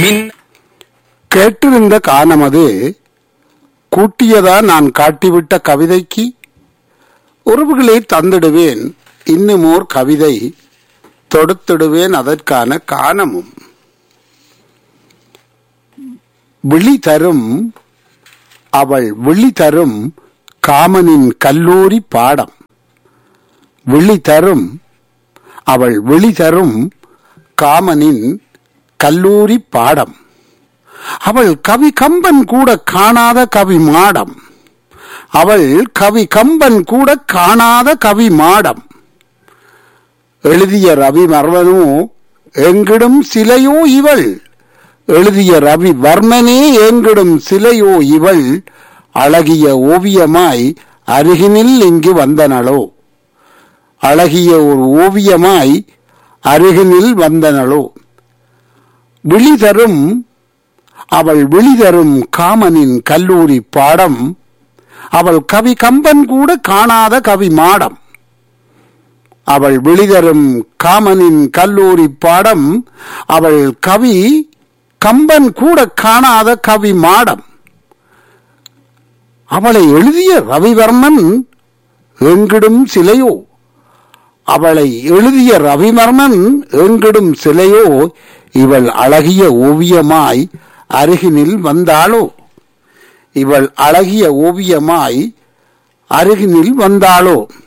மின் கேட்டிருந்த காணமது கூட்டியதா நான் காட்டிவிட்ட கவிதைக்கு உறவுகளை தந்திடுவேன் இன்னும் ஓர் கவிதை தொடுத்திடுவேன் அதற்கான காரணமும் விழி தரும் அவள் விழி தரும் காமனின் கல்லூரி பாடம் விழி தரும் அவள் விழி தரும் காமனின் கல்லூரி பாடம் அவள் கவி கம்பன் கூட காணாத கவி மாடம் அவள் கவி கம்பன் கூட காணாத கவி மாடம் எழுதிய ரவி வர்மனோ எங்கிடும் சிலையோ இவள் எழுதிய ரவி வர்மனே எங்கிடும் சிலையோ இவள் அழகிய ஓவியமாய் அருகினில் இங்கு வந்தனளோ அழகிய ஒரு ஓவியமாய் அருகினில் வந்தனளோ விழி தரும் அவள் விழி தரும் காமனின் கல்லூரி பாடம் அவள் கவி கம்பன் கூட காணாத கவி மாடம் அவள் விழிதரும் காமனின் கல்லூரி பாடம் அவள் கவி கம்பன் கூட காணாத கவி மாடம் அவளை எழுதிய ரவிவர்மன் எங்கிடும் சிலையோ அவளை எழுதிய ரவிவர்மன் எங்கிடும் சிலையோ இவள் அழகிய ஓவியமாய் அருகினில் வந்தாளோ இவள் அழகிய ஓவியமாய் அருகினில் வந்தாளோ